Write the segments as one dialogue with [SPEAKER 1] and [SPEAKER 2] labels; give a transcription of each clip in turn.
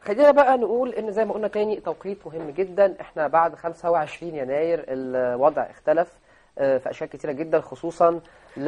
[SPEAKER 1] خلينا بقى نقول ان زي ما قلنا تاني توقيت مهم جدا احنا بعد 25 يناير الوضع اختلف آه، في اشياء كتيره جدا خصوصا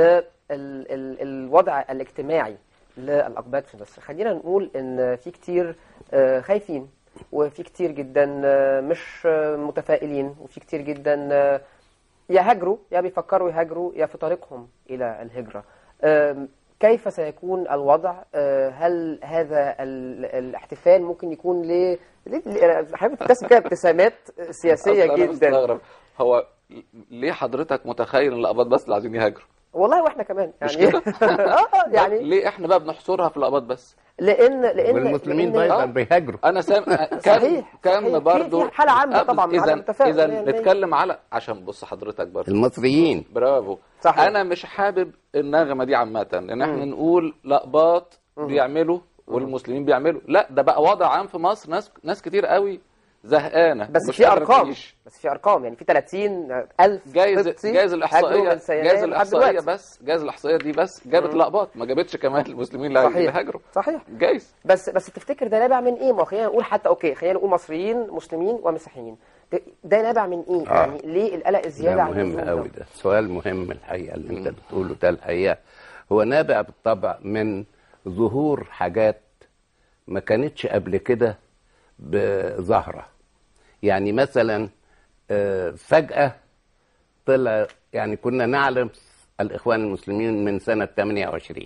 [SPEAKER 1] للوضع الاجتماعي للاقباط في مصر خلينا نقول ان في كتير آه، خايفين وفي كتير جدا آه، مش آه، متفائلين وفي كتير جدا آه، يا هاجروا يا بيفكروا يهاجروا يا في طريقهم إلى الهجرة آم، كيف سيكون الوضع آه، هل هذا ال- الاحتفال ممكن يكون ل ل- ل- حضرتك بتبتسم كده ابتسامات سياسية
[SPEAKER 2] أصل أنا
[SPEAKER 1] جدا
[SPEAKER 2] مستغرب هو ليه حضرتك متخيل ان الاباط بس اللي عايزين يهاجروا
[SPEAKER 1] والله واحنا كمان
[SPEAKER 2] مش
[SPEAKER 1] يعني
[SPEAKER 2] كده؟
[SPEAKER 1] اه آه، يعني
[SPEAKER 2] ليه احنا بقى بنحصرها في الاباط بس
[SPEAKER 1] لان لان
[SPEAKER 3] والمسلمين
[SPEAKER 1] لأن-
[SPEAKER 3] ايضا
[SPEAKER 2] آه.
[SPEAKER 3] بيهاجروا
[SPEAKER 2] انا سام كان
[SPEAKER 1] صحيح،
[SPEAKER 2] كان
[SPEAKER 1] صحيح.
[SPEAKER 2] برضو
[SPEAKER 1] في- في حالة عامة طبعاً، مع
[SPEAKER 2] اذا
[SPEAKER 1] عدم التفاؤل
[SPEAKER 2] اذا
[SPEAKER 1] مية بالمية.
[SPEAKER 2] نتكلم على عشان بص حضرتك برضو
[SPEAKER 3] المصريين
[SPEAKER 2] برافو
[SPEAKER 1] صحيح.
[SPEAKER 2] انا مش حابب النغمه دي عامه ان احنا نقول لقباط بيعملوا والمسلمين بيعملوا لا ده بقى وضع عام في مصر ناس ناس كتير قوي زهقانه
[SPEAKER 1] بس
[SPEAKER 2] ومش
[SPEAKER 1] في
[SPEAKER 2] قادرة
[SPEAKER 1] ارقام
[SPEAKER 2] تعيش.
[SPEAKER 1] بس في ارقام يعني في 30 الف
[SPEAKER 2] جايز
[SPEAKER 1] قبطي
[SPEAKER 2] جايز
[SPEAKER 1] هاجروا
[SPEAKER 2] الاحصائيه
[SPEAKER 1] من سيناء
[SPEAKER 2] جايز
[SPEAKER 1] لحد
[SPEAKER 2] الاحصائيه
[SPEAKER 1] دلوقتي.
[SPEAKER 2] بس جايز الاحصائيه دي بس جابت لقباط ما جابتش كمان المسلمين اللي
[SPEAKER 1] صحيح
[SPEAKER 2] هاجروا
[SPEAKER 1] صحيح
[SPEAKER 2] جايز
[SPEAKER 1] بس بس تفتكر ده نابع من ايه؟ ما هو خلينا نقول حتى اوكي خلينا نقول مصريين مسلمين ومسيحيين ده- ده نابع من ايه؟
[SPEAKER 3] آه.
[SPEAKER 1] يعني ليه القلق الزياده
[SPEAKER 3] ده
[SPEAKER 1] عن
[SPEAKER 3] مهم
[SPEAKER 1] اللزوم
[SPEAKER 3] قوي ده سؤال مهم الحقيقه اللي انت بتقوله ده الحقيقه هو نابع بالطبع من ظهور حاجات ما كانتش قبل كده بظاهره يعني مثلا آه، فجاه طلع يعني كنا نعلم الاخوان المسلمين من سنه 28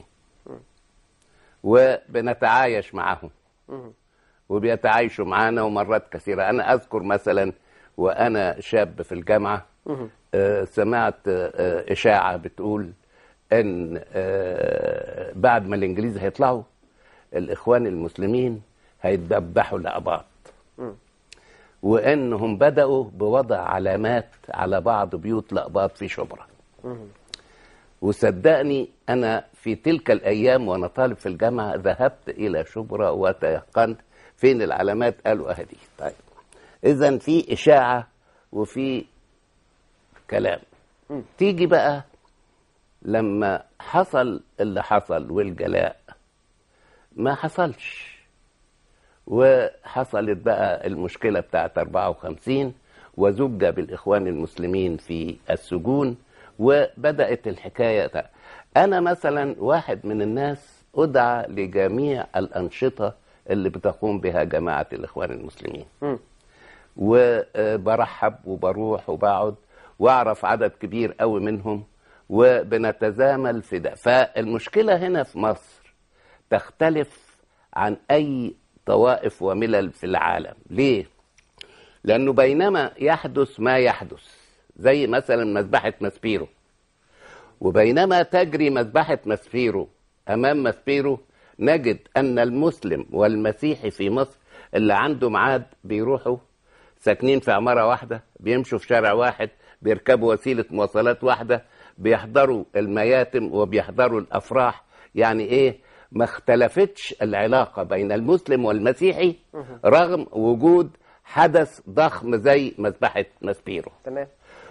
[SPEAKER 3] وبنتعايش معهم وبيتعايشوا معانا ومرات كثيرة أنا أذكر مثلا وأنا شاب في الجامعة آه، سمعت آه، إشاعة بتقول إن آه، بعد ما الإنجليز هيطلعوا الإخوان المسلمين هيتذبحوا لأباط وإنهم بدأوا بوضع علامات على بعض بيوت لأباط في شبرا وصدقني أنا في تلك الأيام وأنا طالب في الجامعة ذهبت إلى شبرا وتيقنت فين العلامات قالوا أهدي طيب إذا في إشاعة وفي كلام تيجي بقى لما حصل اللي حصل والجلاء ما حصلش وحصلت بقى المشكلة بتاعت 54 وزج بالإخوان المسلمين في السجون وبدأت الحكاية ده. أنا مثلا واحد من الناس أدعى لجميع الأنشطة اللي بتقوم بها جماعة الإخوان المسلمين وبرحب وبروح وبقعد واعرف عدد كبير قوي منهم وبنتزامل في ده فالمشكلة هنا في مصر تختلف عن أي طوائف وملل في العالم ليه؟ لأنه بينما يحدث ما يحدث زي مثلا مذبحة ماسبيرو وبينما تجري مذبحة ماسبيرو أمام ماسبيرو نجد أن المسلم والمسيحي في مصر اللي عنده ميعاد بيروحوا ساكنين في عمارة واحدة بيمشوا في شارع واحد بيركبوا وسيلة مواصلات واحدة بيحضروا المياتم وبيحضروا الأفراح يعني إيه ما اختلفتش العلاقة بين المسلم والمسيحي رغم وجود حدث ضخم زي مذبحة ماسبيرو
[SPEAKER 1] تمام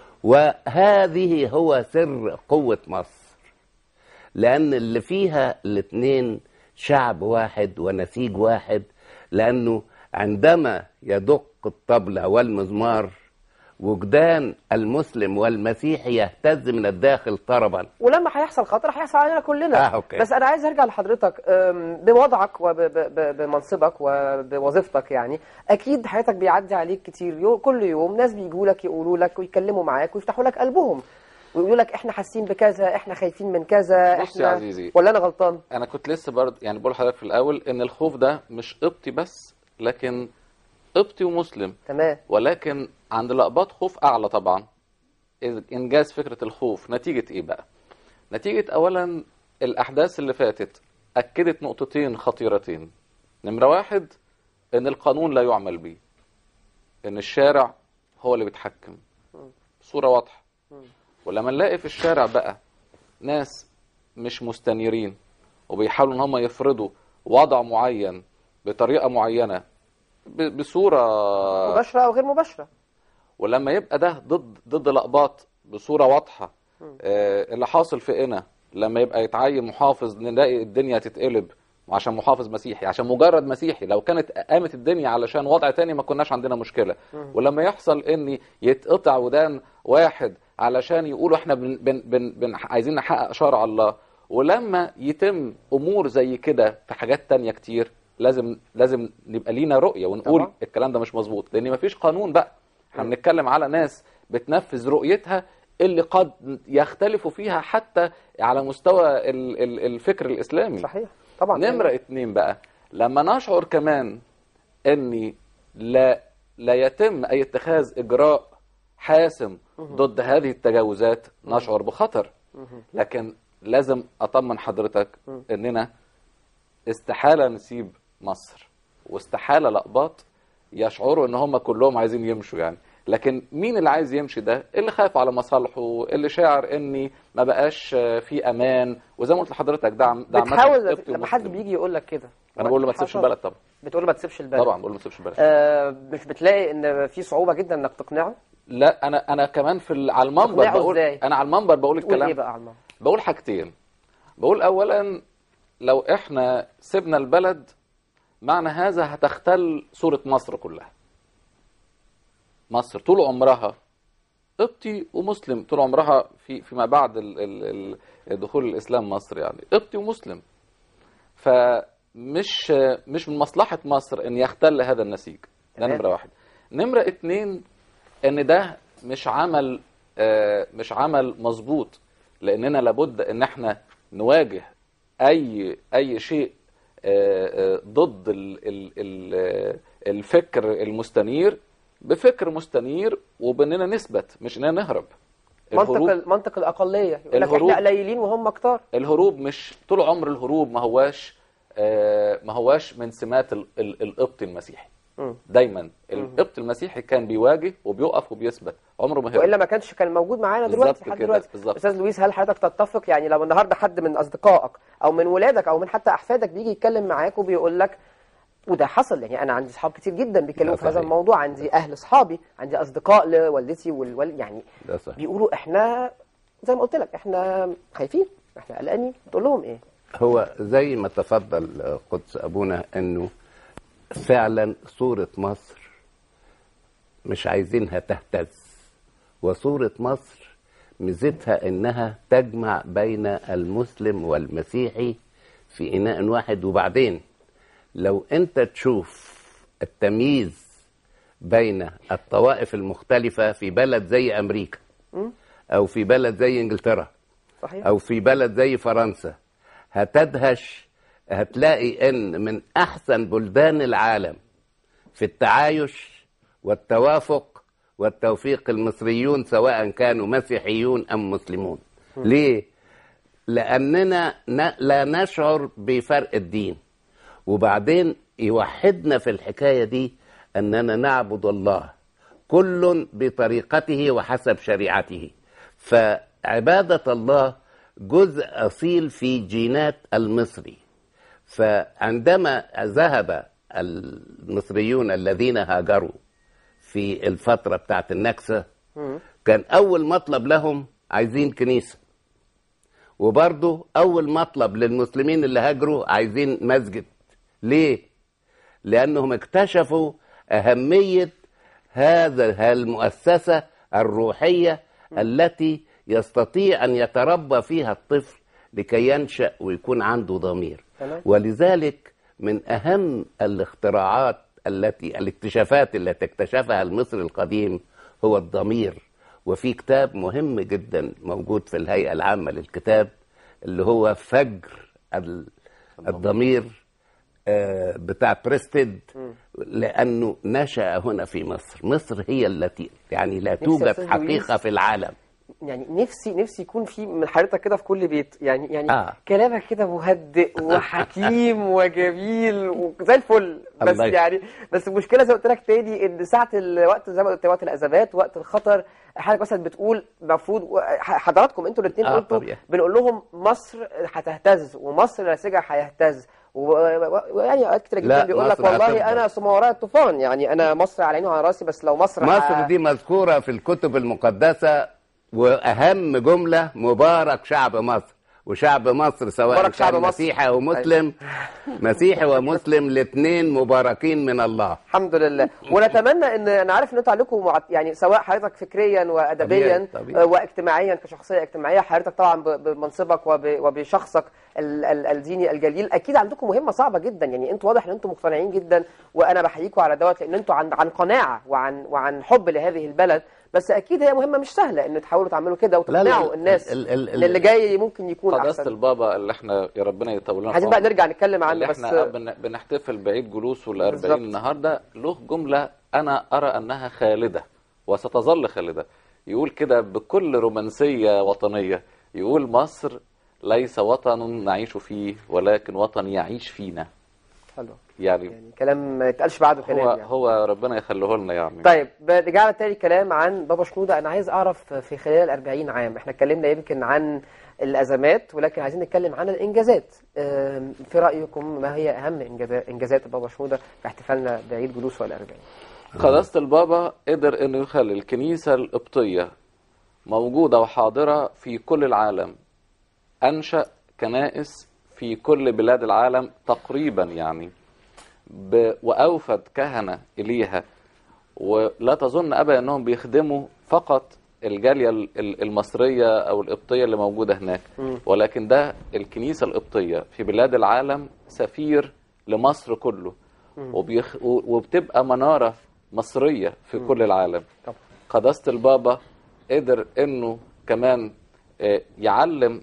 [SPEAKER 3] وهذه هو سر قوة مصر لأن اللي فيها الاثنين شعب واحد ونسيج واحد لأنه عندما يدق الطبلة والمزمار وجدان المسلم والمسيحي يهتز من الداخل طربا
[SPEAKER 1] ولما هيحصل خطر هيحصل علينا كلنا
[SPEAKER 3] آه، أوكي.
[SPEAKER 1] بس انا عايز ارجع لحضرتك أم، بوضعك وبمنصبك وبوظيفتك يعني اكيد حياتك بيعدي عليك كتير يوم كل يوم ناس بيجوا لك يقولوا لك ويتكلموا معاك ويفتحوا لك قلبهم ويقولوا لك احنا حاسين بكذا احنا خايفين من كذا
[SPEAKER 2] بص يا
[SPEAKER 1] احنا
[SPEAKER 2] عزيزي.
[SPEAKER 1] ولا انا غلطان
[SPEAKER 2] انا كنت لسه برضه يعني بقول لحضرتك في الاول ان الخوف ده مش قبطي بس لكن قبطي ومسلم
[SPEAKER 1] تمام
[SPEAKER 2] ولكن عند الاقباط خوف اعلى طبعا إذ- انجاز فكره الخوف نتيجه ايه بقى نتيجه اولا الاحداث اللي فاتت اكدت نقطتين خطيرتين نمره واحد ان القانون لا يعمل به ان الشارع هو اللي بيتحكم صوره واضحه ولما نلاقي في الشارع بقى ناس مش مستنيرين وبيحاولوا ان هم يفرضوا وضع معين بطريقه معينه ب- بصوره
[SPEAKER 1] مباشره او غير مباشره
[SPEAKER 2] ولما يبقى ده ضد ضد الاقباط بصوره واضحه آه اللي حاصل في قنا لما يبقى يتعين محافظ نلاقي الدنيا تتقلب وعشان محافظ مسيحي عشان مجرد مسيحي لو كانت قامت الدنيا علشان وضع تاني ما كناش عندنا مشكله ولما يحصل ان يتقطع ودان واحد علشان يقولوا احنا بن بن بن بن عايزين نحقق شرع الله ولما يتم امور زي كده في حاجات تانية كتير لازم لازم نبقى لينا رؤيه ونقول
[SPEAKER 1] طبعا.
[SPEAKER 2] الكلام ده مش مظبوط لان مفيش قانون بقى احنا بنتكلم على ناس بتنفذ رؤيتها اللي قد يختلفوا فيها حتى على مستوى ال- ال- الفكر الاسلامي
[SPEAKER 1] صحيح طبعا
[SPEAKER 2] نمرة اتنين بقى لما نشعر كمان ان لا لا يتم اي اتخاذ اجراء حاسم ضد هذه التجاوزات نشعر بخطر لكن لازم اطمن حضرتك اننا استحالة نسيب مصر واستحالة لأقباط يشعروا ان هم كلهم عايزين يمشوا يعني لكن مين اللي عايز يمشي ده اللي خايف على مصالحه اللي شاعر اني ما بقاش في امان وزي ما قلت لحضرتك ده عم- ده عامة
[SPEAKER 1] بتحاول
[SPEAKER 2] قبطي
[SPEAKER 1] لما حد
[SPEAKER 2] ومسلم.
[SPEAKER 1] بيجي يقول لك كده
[SPEAKER 2] انا بقول له ما تسيبش
[SPEAKER 1] حصل-
[SPEAKER 2] البلد طبعا
[SPEAKER 1] بتقول له ما تسيبش البلد
[SPEAKER 2] طبعا بقول له ما تسيبش البلد
[SPEAKER 1] آه مش بتلاقي ان في صعوبه جدا انك تقنعه
[SPEAKER 2] لا انا انا كمان في ال- على المنبر
[SPEAKER 1] تقنعه
[SPEAKER 2] بقول
[SPEAKER 1] إزاي؟
[SPEAKER 2] انا على المنبر بقول
[SPEAKER 1] تقول ايه
[SPEAKER 2] الكلام
[SPEAKER 1] بقى على الموضوع
[SPEAKER 2] بقول حاجتين بقول اولا لو احنا سيبنا البلد معنى هذا هتختل صورة مصر كلها مصر طول عمرها قبطي ومسلم طول عمرها في فيما بعد ال ال ال دخول الاسلام مصر يعني قبطي ومسلم فمش مش من مصلحة مصر ان يختل هذا النسيج ده
[SPEAKER 1] تمام.
[SPEAKER 2] نمرة واحد نمرة اتنين ان ده مش عمل آه، مش عمل مظبوط لاننا لابد ان احنا نواجه اي اي شيء آه، آه، ضد ال- ال- ال- آه، الفكر المستنير بفكر مستنير وباننا نثبت مش اننا نهرب
[SPEAKER 1] منطق
[SPEAKER 2] الهروب
[SPEAKER 1] ال- منطق الاقليه يقول لك
[SPEAKER 2] الهروب-
[SPEAKER 1] احنا قليلين وهم كتار
[SPEAKER 2] الهروب مش طول عمر الهروب ما هواش آه، ما هواش من سمات ال- ال- القبط المسيحي
[SPEAKER 1] مم.
[SPEAKER 2] دايما القبط المسيحي كان بيواجه وبيقف وبيثبت عمره ما هرب
[SPEAKER 1] والا ما كانش كان موجود معانا
[SPEAKER 2] بالظبط
[SPEAKER 1] دلوقتي لحد
[SPEAKER 2] كده،
[SPEAKER 1] دلوقتي
[SPEAKER 2] بالظبط.
[SPEAKER 1] استاذ لويس هل حضرتك تتفق يعني لو النهارده حد من اصدقائك او من ولادك او من حتى احفادك بيجي يتكلم معاك وبيقول لك وده حصل يعني انا عندي اصحاب كتير جدا بيتكلموا
[SPEAKER 3] ده
[SPEAKER 1] في هذا
[SPEAKER 3] صحيح.
[SPEAKER 1] الموضوع عندي اهل اصحابي عندي اصدقاء لوالدتي والوالد يعني
[SPEAKER 3] ده صحيح
[SPEAKER 1] بيقولوا احنا زي ما قلت لك احنا خايفين احنا قلقانين تقول لهم ايه
[SPEAKER 3] هو زي ما تفضل قدس أبونا أنه فعلا صورة مصر مش عايزينها تهتز وصورة مصر ميزتها انها تجمع بين المسلم والمسيحي في اناء واحد وبعدين لو انت تشوف التمييز بين الطوائف المختلفة في بلد زي امريكا او في بلد زي انجلترا
[SPEAKER 1] صحيح
[SPEAKER 3] او في بلد زي فرنسا هتدهش هتلاقي ان من احسن بلدان العالم في التعايش والتوافق والتوفيق المصريون سواء كانوا مسيحيون ام مسلمون ليه لاننا ن- لا نشعر بفرق الدين وبعدين يوحدنا في الحكايه دي اننا نعبد الله كل بطريقته وحسب شريعته فعباده الله جزء اصيل في جينات المصري فعندما ذهب المصريون الذين هاجروا في الفتره بتاعت النكسه كان اول مطلب لهم عايزين كنيسه وبرضه اول مطلب للمسلمين اللي هاجروا عايزين مسجد ليه لانهم اكتشفوا اهميه هذا المؤسسه الروحيه التي يستطيع ان يتربى فيها الطفل لكي ينشا ويكون عنده ضمير
[SPEAKER 1] تمام.
[SPEAKER 3] ولذلك من اهم الاختراعات التي الاكتشافات التي اكتشفها المصري القديم هو الضمير وفي كتاب مهم جدا موجود في الهيئه العامه للكتاب اللي هو فجر ال- الضمير آه، بتاع بريستيد لانه نشا هنا في مصر مصر هي التي يعني لا
[SPEAKER 1] يا
[SPEAKER 3] توجد
[SPEAKER 1] أستاذ
[SPEAKER 3] حقيقه
[SPEAKER 1] لويس.
[SPEAKER 3] في العالم
[SPEAKER 1] يعني نفسي نفسي يكون في من حضرتك كده في كل بيت يعني يعني
[SPEAKER 3] آه.
[SPEAKER 1] كلامك كده مهدئ وحكيم وجميل وزي الفل بس
[SPEAKER 3] الله يخليك.
[SPEAKER 1] يعني بس المشكله زي ما قلت لك تاني ان ساعه الوقت زي ما قلت وقت الازمات وقت الخطر حضرتك مثلا بتقول المفروض حضراتكم انتوا الاثنين
[SPEAKER 3] آه،
[SPEAKER 1] قلتوا
[SPEAKER 3] طبيعي.
[SPEAKER 1] بنقول لهم مصر هتهتز ومصر نسيجها هيهتز و- و- ويعني اوقات كتير
[SPEAKER 3] لا،
[SPEAKER 1] جدا بيقول لك
[SPEAKER 3] مصر
[SPEAKER 1] والله
[SPEAKER 3] هتفضل.
[SPEAKER 1] انا ثم وراء الطوفان يعني انا مصر على عيني وعلى راسي بس لو مصر
[SPEAKER 3] مصر
[SPEAKER 1] ه-
[SPEAKER 3] دي مذكورة في الكتب المقدسة وأهم جملة مبارك شعب مصر وشعب مصر سواء
[SPEAKER 1] مبارك شعب
[SPEAKER 3] كان
[SPEAKER 1] مصر.
[SPEAKER 3] مسيحي او مسلم مسيحي ومسلم الاثنين مباركين من الله
[SPEAKER 1] الحمد لله ونتمنى ان انا عارف ان انتوا عليكم مع... يعني سواء حضرتك فكريا وادبيا
[SPEAKER 3] طبيعي، طبيعي.
[SPEAKER 1] آه، واجتماعيا كشخصيه اجتماعيه حضرتك طبعا ب- بمنصبك وب... وبشخصك ال... ال... الديني الجليل اكيد عندكم مهمه صعبه جدا يعني انتوا واضح ان انتوا مقتنعين جدا وانا بحييكم على دوت لان انتوا عن عن قناعه وعن وعن حب لهذه البلد بس اكيد هي مهمه مش سهله ان تحاولوا تعملوا كده
[SPEAKER 3] لا، لا،
[SPEAKER 1] وتقنعوا الناس
[SPEAKER 3] ال- ال-
[SPEAKER 1] ان اللي جاي ممكن يكون
[SPEAKER 2] قداسة
[SPEAKER 1] احسن
[SPEAKER 2] البابا اللي احنا يا ربنا يطول لنا
[SPEAKER 1] عايزين بقى
[SPEAKER 2] في عمره.
[SPEAKER 1] نرجع نتكلم
[SPEAKER 2] اللي
[SPEAKER 1] عنه بس
[SPEAKER 2] احنا بن- بنحتفل بعيد جلوسه ال 40
[SPEAKER 1] بالظبط.
[SPEAKER 2] النهارده له جمله انا ارى انها خالده وستظل خالده يقول كده بكل رومانسيه وطنيه يقول مصر ليس وطن نعيش فيه ولكن وطن يعيش فينا
[SPEAKER 1] حلو
[SPEAKER 2] يعني
[SPEAKER 1] يعني كلام ما يتقالش بعده كلام
[SPEAKER 2] هو
[SPEAKER 1] يعني.
[SPEAKER 2] هو ربنا يخليه لنا يعني
[SPEAKER 1] طيب رجعنا تاني كلام عن بابا شنودة أنا عايز أعرف في خلال الأربعين عام إحنا اتكلمنا يمكن عن الأزمات ولكن عايزين نتكلم عن الإنجازات أم، في رأيكم ما هي أهم إنجازات إنجازات بابا شنودة في احتفالنا بعيد جلوسه الأربعين
[SPEAKER 2] قداسة البابا قدر انه يخلي الكنيسة القبطية موجودة وحاضرة في كل العالم أنشأ كنائس في كل بلاد العالم تقريبا يعني ب... وأوفد كهنة إليها ولا تظن أبدا أنهم بيخدموا فقط الجالية ال- ال- المصرية أو القبطية اللي موجودة هناك ولكن ده الكنيسة القبطية في بلاد العالم سفير لمصر كله وبيخ... و- وبتبقى منارة مصرية في كل العالم
[SPEAKER 1] طبعا.
[SPEAKER 2] قداسة البابا قدر انه كمان آه، يعلم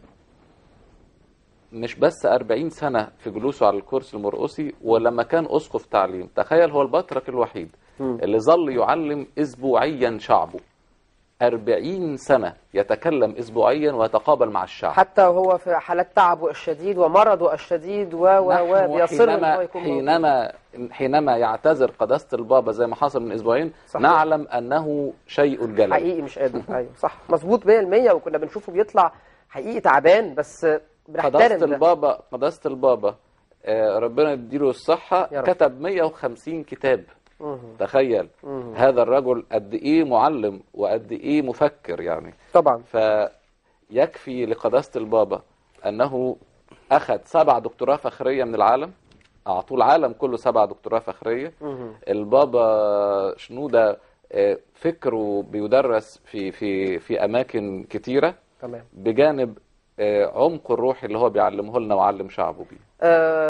[SPEAKER 2] مش بس 40 سنة في جلوسه على الكرسي المرقسي ولما كان أسقف تعليم تخيل هو البطرك الوحيد اللي ظل يعلم أسبوعيا شعبه 40 سنة يتكلم أسبوعيا ويتقابل مع الشعب
[SPEAKER 1] حتى وهو في حالات تعبه الشديد ومرضه الشديد و و و
[SPEAKER 2] نحن
[SPEAKER 1] بيصر إن هو
[SPEAKER 2] حينما
[SPEAKER 1] يكون موجود.
[SPEAKER 2] حينما حينما يعتذر قداسة البابا زي ما حصل من أسبوعين
[SPEAKER 1] صحيح.
[SPEAKER 2] نعلم أنه شيء جلل
[SPEAKER 1] حقيقي مش قادر أيوه صح مظبوط 100% وكنا بنشوفه بيطلع حقيقي تعبان بس بنحترم
[SPEAKER 2] قداسة
[SPEAKER 1] ده.
[SPEAKER 2] البابا قداسة البابا آه، ربنا يديله الصحة
[SPEAKER 1] يا رب.
[SPEAKER 2] كتب 150 كتاب
[SPEAKER 1] مهم.
[SPEAKER 2] تخيل
[SPEAKER 1] مهم.
[SPEAKER 2] هذا الرجل قد ايه معلم وقد ايه مفكر يعني
[SPEAKER 1] طبعا
[SPEAKER 2] فيكفي لقداسة البابا انه اخذ سبع دكتوراه فخرية من العالم اعطوه العالم كله سبع دكتوراه فخرية
[SPEAKER 1] مهم.
[SPEAKER 2] البابا شنودة آه، فكره بيدرس في في في اماكن كتيرة
[SPEAKER 1] تمام
[SPEAKER 2] بجانب آه، عمق الروح اللي هو بيعلمه لنا وعلم شعبه بيه
[SPEAKER 1] آه